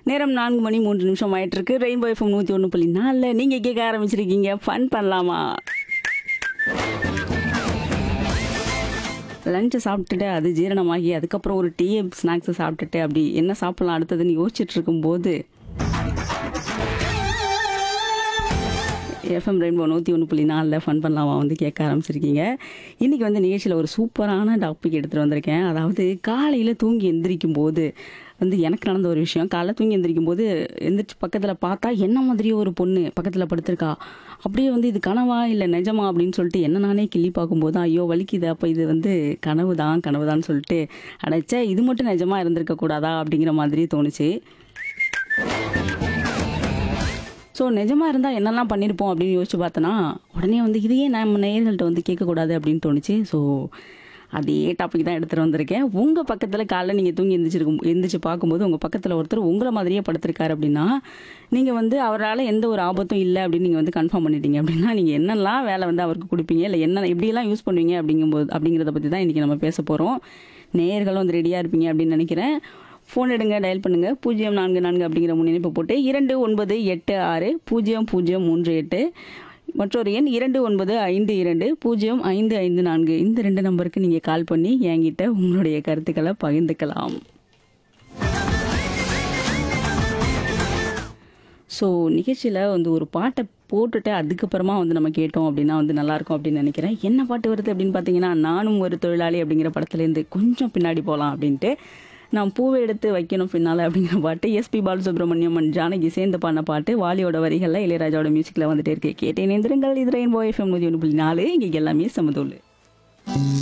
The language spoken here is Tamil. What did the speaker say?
நேரம் நான்கு மணி மூன்று நிமிஷம் ஆயிட்டு இருக்கு ரெயின்போ எஃப்எம் நூற்றி ஒன்று புள்ளி நாலில் நீங்கள் கேட்க ஆரம்பிச்சிருக்கீங்க ஃபன் பண்ணலாமா லஞ்சை சாப்பிட்டுட்டு அது ஜீரணமாகி அதுக்கப்புறம் ஒரு டீ ஸ்நாக்ஸை சாப்பிட்டுட்டு அப்படி என்ன சாப்பிடலாம் அடுத்ததுன்னு யோசிச்சுட்டு இருக்கும்போது எஃப்எம் ரெயின்போ நூற்றி ஒன்று புள்ளி நாலில் ஃபன் பண்ணலாமா வந்து கேட்க ஆரம்பிச்சிருக்கீங்க இன்றைக்கி வந்து நிகழ்ச்சியில் ஒரு சூப்பரான டாபிக் எடுத்துகிட்டு வந்திருக்கேன் அதாவது காலையில் தூங்கி எந்திரிக்கும் போது வந்து எனக்கு நடந்த ஒரு விஷயம் காலைல தூங்கி எந்திரிக்கும் போது எந்திரிச்சு பக்கத்தில் பார்த்தா என்ன மாதிரியே ஒரு பொண்ணு பக்கத்தில் படுத்திருக்கா அப்படியே வந்து இது கனவா இல்லை நிஜமா அப்படின்னு சொல்லிட்டு என்ன நானே கிள்ளி பார்க்கும்போது ஐயோ வலிக்குது அப்போ இது வந்து கனவு தான் கனவு தான் சொல்லிட்டு அடைச்சா இது மட்டும் நிஜமா இருந்திருக்க கூடாதா அப்படிங்கிற மாதிரி தோணுச்சு ஸோ நிஜமாக இருந்தால் என்னெல்லாம் பண்ணியிருப்போம் அப்படின்னு யோசிச்சு பார்த்தோன்னா உடனே வந்து இதையே நம்ம நேயர்கள்ட்ட வந்து கேட்கக்கூடாது அப்படின்னு தோணுச்சு ஸோ அதே டாபிக் தான் எடுத்துகிட்டு வந்திருக்கேன் உங்கள் பக்கத்தில் காலைல நீங்கள் தூங்கி எந்திரிச்சிருக்கும் எந்திரிச்சு பார்க்கும்போது உங்கள் பக்கத்தில் ஒருத்தர் உங்களை மாதிரியே படுத்திருக்காரு அப்படின்னா நீங்கள் வந்து அவரால் எந்த ஒரு ஆபத்தும் இல்லை அப்படின்னு நீங்கள் வந்து கன்ஃபார்ம் பண்ணிட்டீங்க அப்படின்னா நீங்கள் என்னெல்லாம் வேலை வந்து அவருக்கு கொடுப்பீங்க இல்லை என்ன எப்படியெல்லாம் யூஸ் பண்ணுவீங்க அப்படிங்கும்போது அப்படிங்கிறத பற்றி தான் இன்றைக்கி நம்ம பேச போகிறோம் நேயர்களும் வந்து ரெடியாக இருப்பீங்க அப்படின்னு நினைக்கிறேன் ஃபோன் எடுங்க டயல் பண்ணுங்க பூஜ்ஜியம் நான்கு நான்கு அப்படிங்கிற முன்னிணைப்பு போட்டு இரண்டு ஒன்பது எட்டு ஆறு பூஜ்ஜியம் பூஜ்ஜியம் மூன்று எட்டு மற்றொரு எண் இரண்டு ஒன்பது ஐந்து இரண்டு பூஜ்ஜியம் ஐந்து ஐந்து நான்கு இந்த ரெண்டு நம்பருக்கு நீங்கள் கால் பண்ணி என்கிட்ட உங்களுடைய கருத்துக்களை பகிர்ந்துக்கலாம் ஸோ நிகழ்ச்சியில் வந்து ஒரு பாட்டை போட்டுட்டு அதுக்கப்புறமா வந்து நம்ம கேட்டோம் அப்படின்னா வந்து நல்லாயிருக்கும் அப்படின்னு நினைக்கிறேன் என்ன பாட்டு வருது அப்படின்னு பார்த்தீங்கன்னா நானும் ஒரு தொழிலாளி அப்படிங்கிற படத்துலேருந்து கொஞ்சம் பின்னாடி போகலாம் அப்படின்ட்டு நான் பூவை எடுத்து வைக்கணும் பின்னால் அப்படிங்கிற பாட்டு எஸ்பி பாலசுப்ரமணியம் அண்ட் ஜானகி சேர்ந்து பாடின பாட்டு வாலியோட வரிகளில் இளையராஜாவோட மியூசிக்கில் வந்துட்டே இருக்கு கேட்டேன் எந்திரங்கள் இது ரெயின்போ எஃப்எம் நூற்றி ஒன்று புள்ளி நாலு இங்கே எல்லாமே சமதூள்